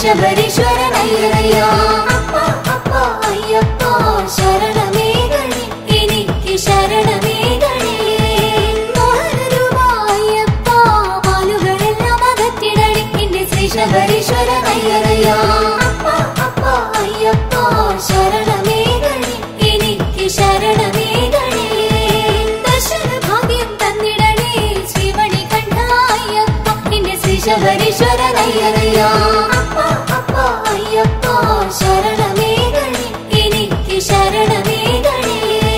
ശബരീശ്വരനയ്യനയ്യ അപ്പ അപ്പ അയ്യപ്പ ശരണമേകണേ എനിക്ക് ശരണമേകണേ മോഹനരൂപ അയ്യപ്പ മാലുകളെല്ലാം അകറ്റിടണേ എന്റെ ശ്രീ ശബരീശ്വരനയ്യനയ്യ അപ്പ അപ്പ അയ്യപ്പ ശരണമേകണേ എനിക്ക് ശരണമേകണേ ദർശന ഭാഗ്യം തന്നിടണേ ശ്രീമണി കണ്ഠ അയ്യപ്പ എന്റെ ശ്രീ ശബരീശ്വരനയ്യനയ്യ അപ്പ അപ്പ അയ്യപ്പ ശരണമേകണേ എനിക്ക് ശരണമേകണേ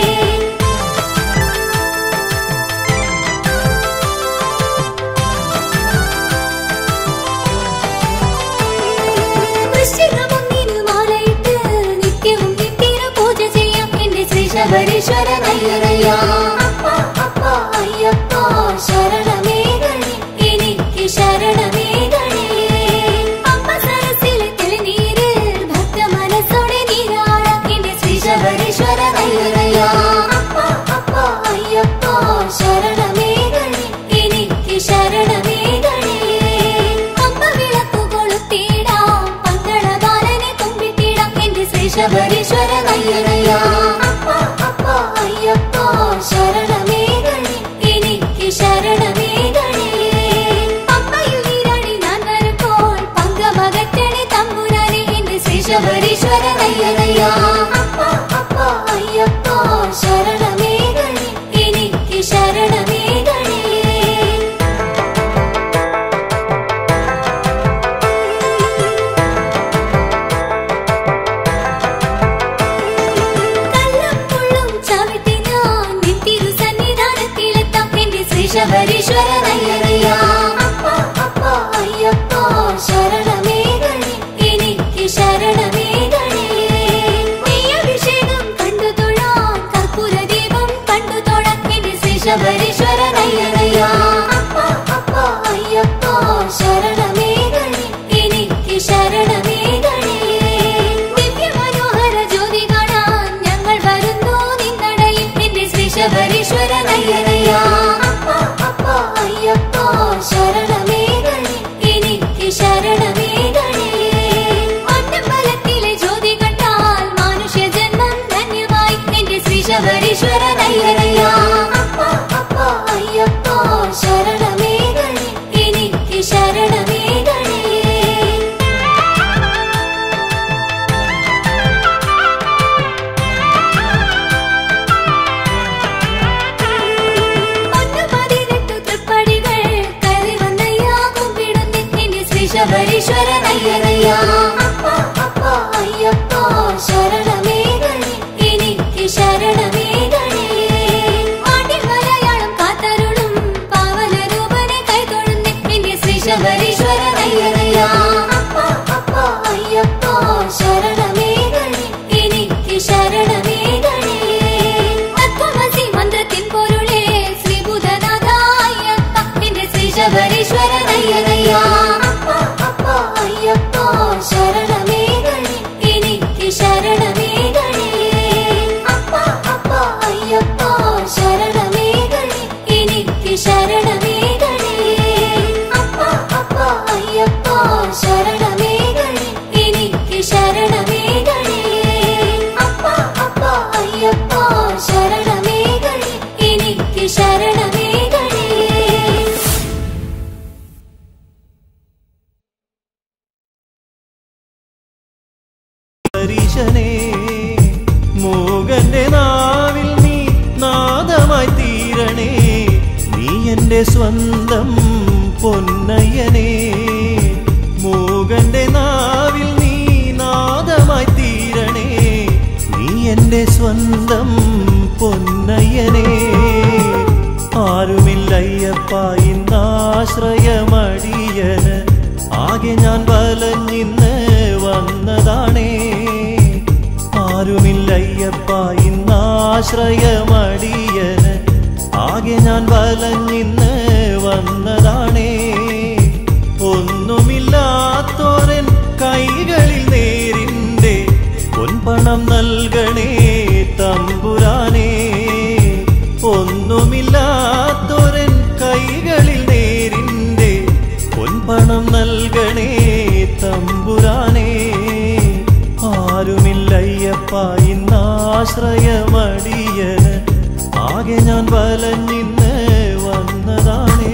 വൃശ്ചികമൊന്നിന് മാലയിട്ട് നിത്യവും നിത്യര പൂജ ചെയ്യാം എന്റെ ശ്രീ ശബരീശ്വരനയ്യനയ്യ അപ്പ അപ്പ അയ്യപ്പ ശരണമേകണേ എനിക്ക് ശരണമേകണേ അപ്പ സരസിലെ തെളിനീര് ഭക്ത മനസ്സോടെ നീരാടാം എന്റെ ശ്രീ ശബരീശ്വരനയ്യനയ്യ അപ്പ അപ്പ അയ്യപ്പ ശരണമേകണേ എനിക്ക് ശരണമേകണേ അമ്മ വിളക്കു കൊളുത്തിടാം പന്തളബാലനെ കുമ്പിട്ടിടാം എന്റെ ശ്രീ ശബരീശ്വരനയ്യനയ്യ അപ്പ അപ്പ അയ്യപ്പ ശരണമേകണേ എനിക്ക് ശരണമേകണേ പമ്പയിൽ നീരാടി ഞാൻ വരുമ്പോൾ പങ്കമകറ്റണേ തമ്പുരാനെ എന്റെ ശ്രീ ശബരീശ്വരനയ്യനയ്യ അപ്പ അപ്പ അയ്യപ്പ ശരണമേകണേ എനിക്ക് ശരണമേകണേ കല്ലും മുള്ളും ചവിട്ടി ഞാൻ നിൻ തിരുസന്നിധാനത്തിലെത്താം എന്റെ ശ്രീ ശബരീശ്വരനയ്യനയ്യ അപ്പ അപ്പ അയ്യപ്പ ശരണമേകണേ എനിക്ക് ശരണമേകണേ നീ അഭിഷേകം കണ്ടു തൊഴാൻ കർപ്പൂര ദീപം കണ്ടു തൊഴാൻ എന്റെ ശ്രീ ശബരീശ്വരനയ്യനയ്യ അപ്പ അപ്പ അയ്യപ്പ ശരണമേകണേ എനിക്ക് ശരണമേകണേ ദിവ്യമനോഹര ജ്യോതി കാണാൻ ഞങ്ങൾ വരുന്നു നിന്നടയിൽ എന്റെ ശ്രീ ശബരീശ്വരനയ്യനയ്യ അപ്പ അപ്പ അയ്യപ്പ ശരണമേകണേ എനിക്ക് ശരണമേകണേ അന്നമ്പലത്തിലെ ജ്യോതി കണ്ടാൽ മാനുഷ്യ ജന്മം ധന്യമായി എന്റെ ശ്രീ ശബരീശ്വരനയ്യനയ്യ അപ്പ അപ്പ അയ്യപ്പ ശരണമേകണേ എനിക്ക് ശരണമേകണേ ഒന്ന് പതിനെട്ടു തൃപ്പടികൾ കയറി വന്നയ്യാ കുമ്പിടുന്നേ എന്റെ ശ്രീ ശബരീശ്വരനയ്യനയ്യ അപ്പ അപ്പ അയ്യപ്പ ശരണമേകണേ എനിക്ക് ശരണമേകണേ ആദ്യ മലയാളം കാത്തരുളും പാവനരൂപനെ കൈതൊഴുന്നേ എന്റെ ശ്രീ ശബരീശ്വരനയ്യനയ്യ അപ്പ അപ്പ അയ്യപ്പ ശരണമേകണേ എനിക്ക് ശരണമേകണേ തത്വമസി മന്ത്രത്തിൻ പൊരുളേ ശ്രീഭൂതനാഥ അയ്യപ്പ എന്റെ ശ്രീ ശബരീശ്വരനയ്യനയ്യ അപ്പ അപ്പ അയ്യപ്പ ശരണമേകണേ എനിക്ക് ശരണമേകണേ അപ്പ അപ്പ അയ്യപ്പ ശരണമേകണേ എനിക്ക് ശരണമേകണേ അപ്പ അപ്പ അയ്യപ്പ ശരണമേകണേ എനിക്ക് ശരണമേകണേ അപ്പ അപ്പ അയ്യപ്പ ശരണമേകണേ എനിക്ക് ശരണമേകണേ പരീശനേ മോകന്റെ നാവിൽ നീ നാദമായി തീരണേ നീ എന്റെ സ്വന്തം പൊന്നയ്യനേ മോകന്റെ നാവിൽ നീ നാദമായി തീരണേ നീ എന്റെ സ്വന്തം പൊന്നയ്യനേ ആരുമില്ലയ്യപ്പ ഇന്നാശ്രയമടിയന് ആകെ ഞാൻ വലഞ്ഞിന്ന് വന്നതാണേ ആരുമില്ലയ്യപ്പ ഇന്നാശ്രയമടിയന് ആകെ ഞാൻ വലഞ്ഞിന്ന് വന്നതാണേ ഒന്നുമില്ലാത്തോരൻ കൈകളിൽ നേരിന്റെ പൊൻപണം നൽകണേ തമ്പുരാനേ ഒന്നുമില്ലാത്തൊരൻ കൈകളിൽ നേരിന്റെ പൊൻപണം നൽകണേ തമ്പുരാനേ അയ്യപ്പ ഇന്നാശ്രയമടിയന് ആകെ ഞാൻ വലഞ്ഞിന്ന് വന്നതാണേ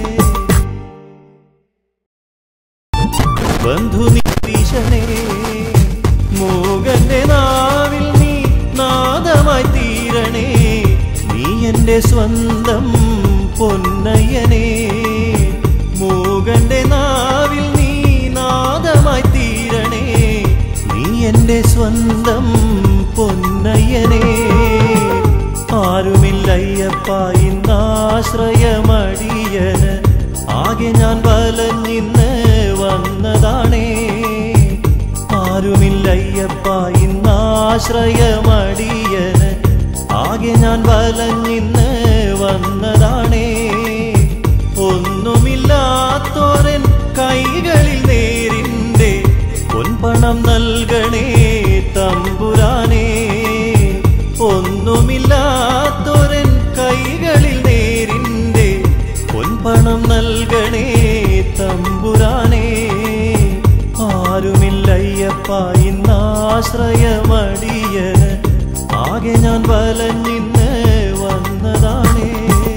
ബന്ധു നിരീശനേ മൂകന്റെ നാവിൽ നീ നാദമായി തീരണേ നീ എന്റെ സ്വന്തം പൊന്നയ്യനേ മൂകന്റെ നാവിൽ നീ നാദമായി തീരണേ നീ എന്റെ സ്വന്തം പൊന്നയ്യനേ ആരുമില്ലയ്യപ്പ ഇന്നാശ്രയമടിയന് ആകെ ഞാൻ വലഞ്ഞിന്ന് വന്നതാണേ ആരുമില്ലയ്യപ്പ ഇന്നാശ്രയമടിയന് ആകെ ഞാൻ വലഞ്ഞിന്ന് വന്നതാണേ ഒന്നുമില്ലാത്തോരൻ കൈകളിൽ നേരിന്റെ പൊൻപണം നൽകണേ തമ്പുരാനേ ഒന്നുമില്ലാത്തോരൻ കൈകളിൽ നേരിന്റെ പൊൻപണം നൽകണേ തമ്പുരാനേ ആരുമില്ലയ്യപ്പ ഇന്നാശ്രയമടിയന് ആകെ ഞാൻ വലഞ്ഞിന്ന് വന്നതാണേ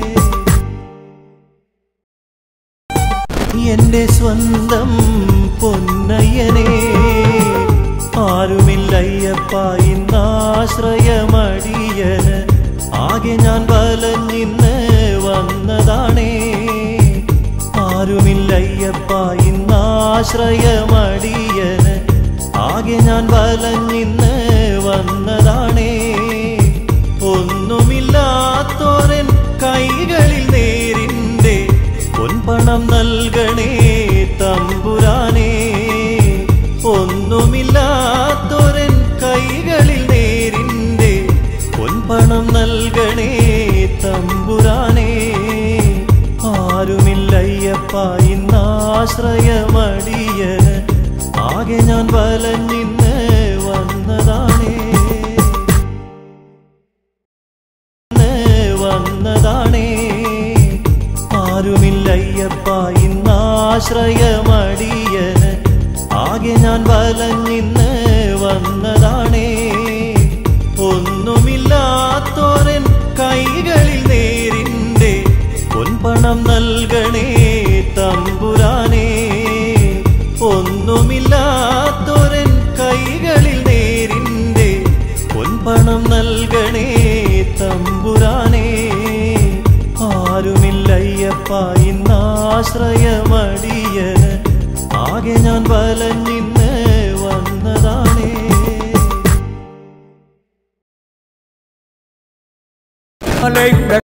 എന്റെ സ്വന്തം പൊന്നയ്യനേ ആരുമില്ലയ്യപ്പ ഇന്നാശ്രയമടിയന് ആകെ ഞാൻ വലഞ്ഞിന്ന് വന്നതാണേ ആരുമില്ലയ്യപ്പ ഇന്നാശ്രയമടിയന് ആകെ ഞാൻ വലഞ്ഞിന്ന് വന്നതാണേ ഒന്നുമില്ലാത്തോരൻ കൈകളിൽ നേരിന്റെ പൊൻപണം നൽകണേ തമ്പുരാനേ ഒന്നുമില്ലാത്തോരൻ കൈകളിൽ നേരിന്റെ പൊൻപണം നൽകണേ തമ്പുരാനേ ആരുമില്ലയ്യപ്പ ഇന്നാശ്രയമടിയന് ആകെ ഞാൻ വലഞ്ഞിന്ന് വന്നതാണേ വന്നതാണേ ആരുമില്ലയ്യപ്പ ഇന്നാശ്രയമടിയന് ആകെ ഞാൻ വലഞ്ഞിന്ന് വന്നതാണേ ഒന്നുമില്ലാത്തോരൻ കൈകളിൽ നേരിന്റെ പൊൻപണം നൽകണേ തമ്പുരാനേ ഒന്നുമില്ലാത്തോരൻ കൈകളിൽ നേരിന്റെ പൊൻപണം നൽകണേ തമ്പുരാനേ ആരുമില്ലയ്യപ്പ ഇന്നാശ്രയമടിയന് ആകെ ഞാൻ വലഞ്ഞിന്ന് വന്നതാണേ മലയുടെ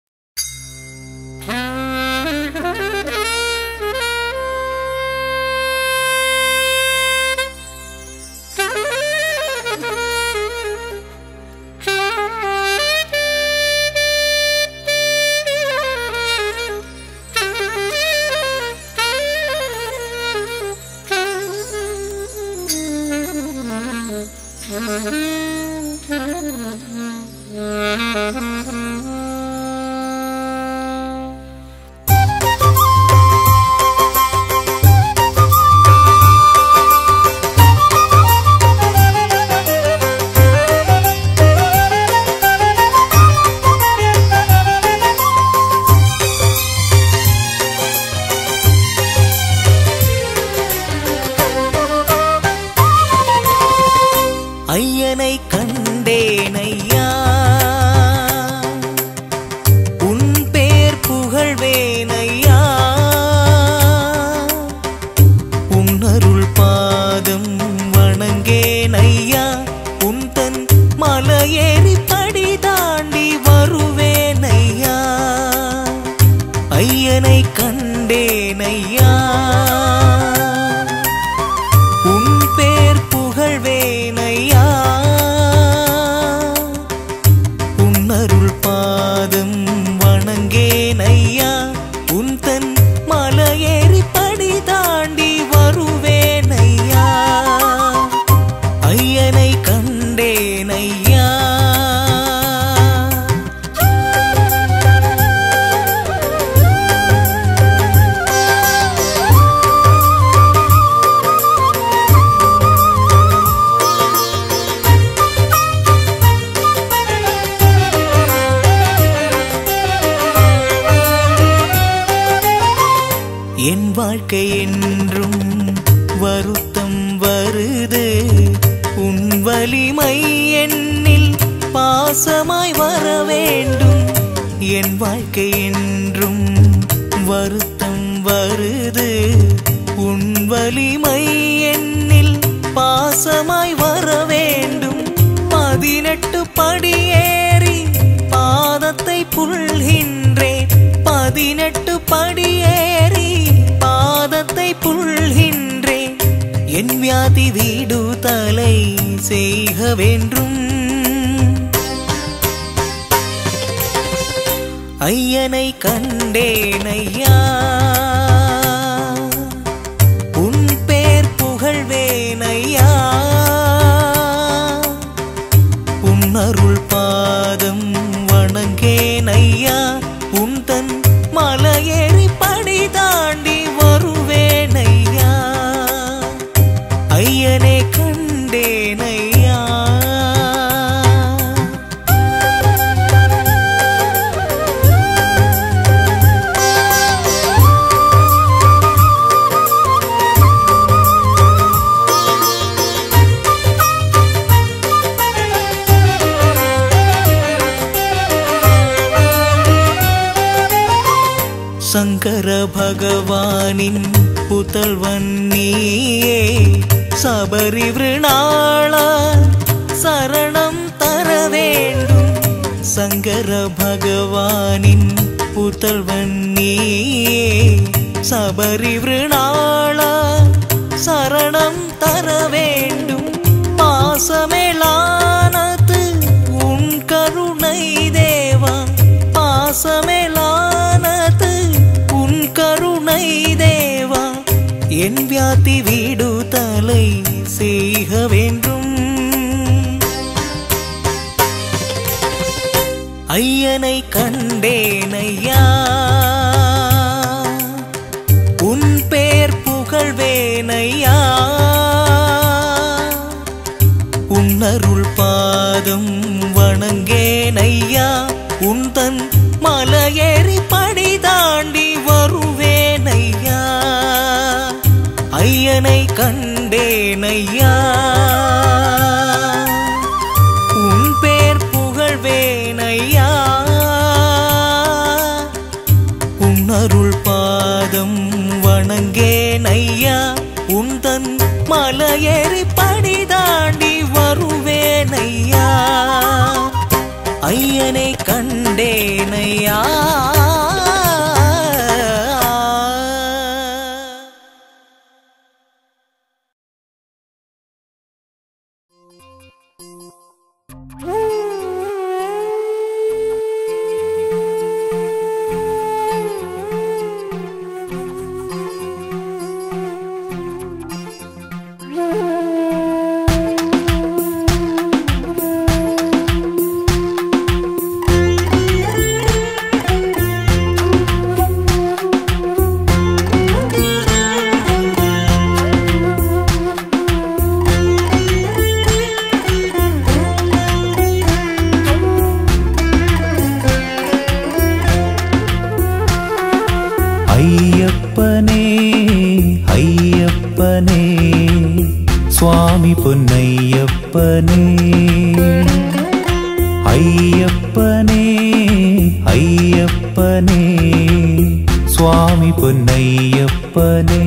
ஐயனை கண்டேனையா உன் பேர் புகழ்வேனையா உன்னருள் பாதம் வணங்கேனையா உன் தன் மலையேறி படி தாண்டி வருவேனையா ஐயனை கண்டேனையா உன் பேர் புகழ்வேனையா உன்னருள் பாதம் வணங்கேனையா உன் தன் மலையேறி படி தாண்டி வருவேனையா ஐயனை கண்டேனையா ആ என் வாழ்க்கை என்றும் வருத்தம் வருது உன் வலிமை என்னில் பாசமாய் வர வேண்டும் என் வாழ்க்கை என்றும் வருத்தம் வருது உன் வலிமை என்னில் பாசமாய் வர வேண்டும் பதினெட்டு படியேறி பாதத்தை புல்கின்றேன் பதினெட்டு படியேறி பாதத்தை புல்கின்றேன் என் வியாதி வீடு தலை செய்க வேண்டும் ஐயனை கண்டேன் ஐயா உன் பேர் புகழ்வேன் ஐயா உன் அருள் பாதம் வணங்கேன் ஐயா உன் தன் மலையேறி படி தாண்டி வருவேன் ஐயா ஐயனே கண்டேன் ஐயா சங்கர பகவானின் புதல்வன் நீயே சபரி விருணாள சரணம் தர வேண்டும் சங்கர பகவானின் புதல்வன் நீயே சபரி விருணாள சரணம் தர வேண்டும் பாசமேலானது உன் கருணை தேவா பாசமேலானது உன் கருணை தேவா என் வியாதி வீடு தலை செய்க வேண்டும் ஐயனை கண்டேன் ஐயா உன் பேர் புகழ்வேன் ஐயா உன் அருள் பாதம் வணங்கேன் ஐயா உன் தன் மலையேறி படி தாண்டி வருவேன் ஐயா ஐயனை கண்டேன் ஐயா உன் பேர் புகழ்வேன் ஐயா உன் அருள் பாதம் வணங்கேன் ஐயா உன் தன் மலையேறி படி தாண்டி வருவேன் ஐயா ஐயனை கண்டேன் ஐயா അയ്യപ്പനേ അയ്യപ്പനേ സ്വാമി പൊന്നയ്യപ്പനേ അയ്യപ്പനേ അയ്യപ്പനേ സ്വാമി പൊന്നയ്യപ്പനേ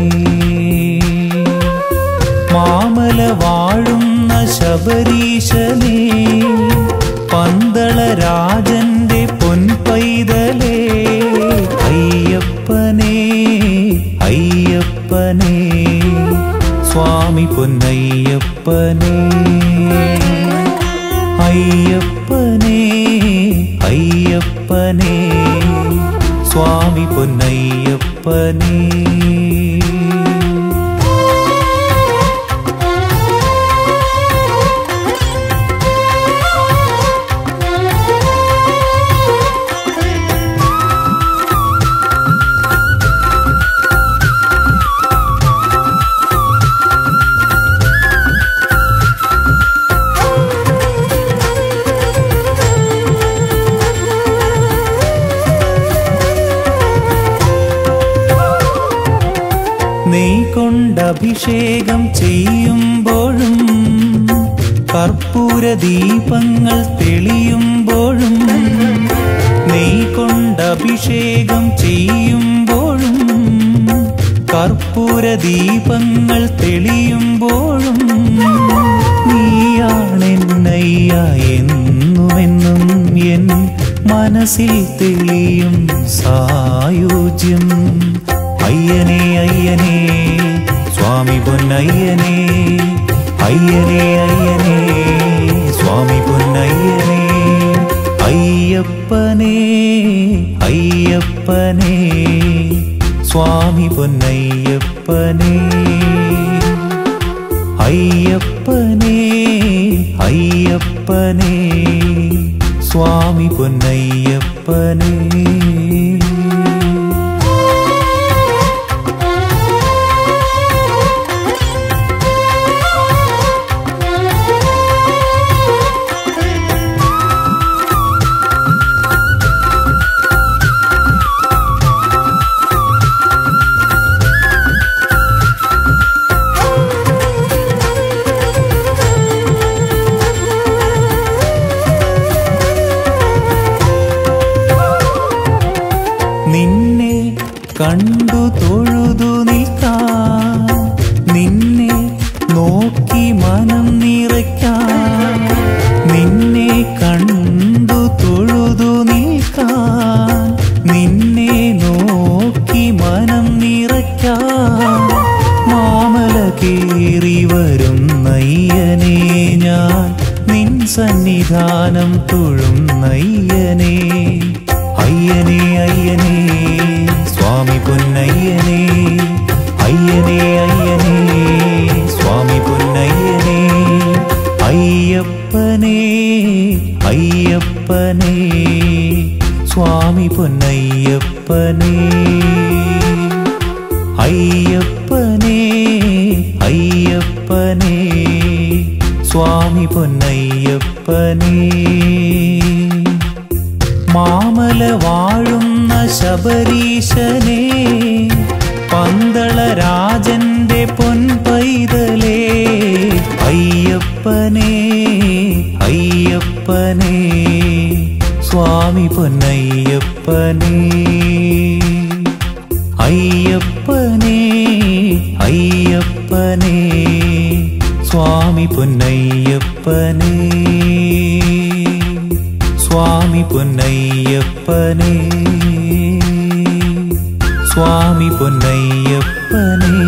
മാമല വാഴുന്ന ശബരീശനേ പന്തള രാജന്റെ പൊൻപൈതലേ അയ്യപ്പനേ അയ്യപ്പനേ സ്വാമി പൊന്നയ്യപ്പനേ അയ്യപ്പനേ അയ്യപ്പനേ സ്വാമി പൊന്നയ്യപ്പനേ നെയ് കൊണ്ടഭിഷേകം ചെയ്യുമ്പോഴും കർപ്പൂര ദീപങ്ങൾ തെളിയുമ്പോഴും നെയ് കൊണ്ടഭിഷേകം ചെയ്യുമ്പോഴും കർപ്പൂര ദീപങ്ങൾ തെളിയുമ്പോഴും നീയാണെന്നയ്യ എന്നുമെന്നും എൻ മനസ്സിൽ തെളിയും സായുജ്യം അയ്യനേ അയ്യനേ സ്വാമി പൊന്നയ്യനേ അയ്യനേ അയ്യനേ സ്വാമി പൊന്നയ്യനേ അയ്യപ്പനേ അയ്യപ്പനേ സ്വാമി പൊന്നയ്യപ്പനേ അയ്യപ്പനേ അയ്യപ്പനേ സ്വാമി പൊന്നയ്യപ്പനേ നിന്നെ കണ്ടു തൊഴുതു നിൽക്കാൻ നിന്നെ നോക്കി മനം നിറയ്ക്കാൻ നിന്നെ കണ്ടു തൊഴുതു നിൽക്കാൻ നിന്നെ നോക്കി മനം നിറയ്ക്കാൻ മാമല കേറി വരും നയ്യനെ ഞാൻ നിൻ സന്നിധാനം തൊഴും നയ്യനെ അയ്യനേ അയ്യനേ സ്വാമി പൊന്നയ്യനേ അയ്യനേ അയ്യനേ സ്വാമി പൊന്നയ്യനേ അയ്യപ്പനേ അയ്യപ്പനേ സ്വാമി പൊന്നയ്യപ്പനേ അയ്യപ്പനേ അയ്യപ്പനേ സ്വാമി പൊന്നയ്യപ്പനേ മാമല വാഴുന്ന ശബരീശനെ പന്തള രാജന്റെ പൊൻപൈതലേ അയ്യപ്പനേ അയ്യപ്പനേ സ്വാമി പൊന്നയ്യപ്പനേ അയ്യപ്പനേ അയ്യപ്പനേ സ്വാമി പൊന്നയ്യപ്പനേ സ്വാമി പൊന്നയ്യപ്പനേ സ്വാമി പൊന്നയ്യപ്പനേ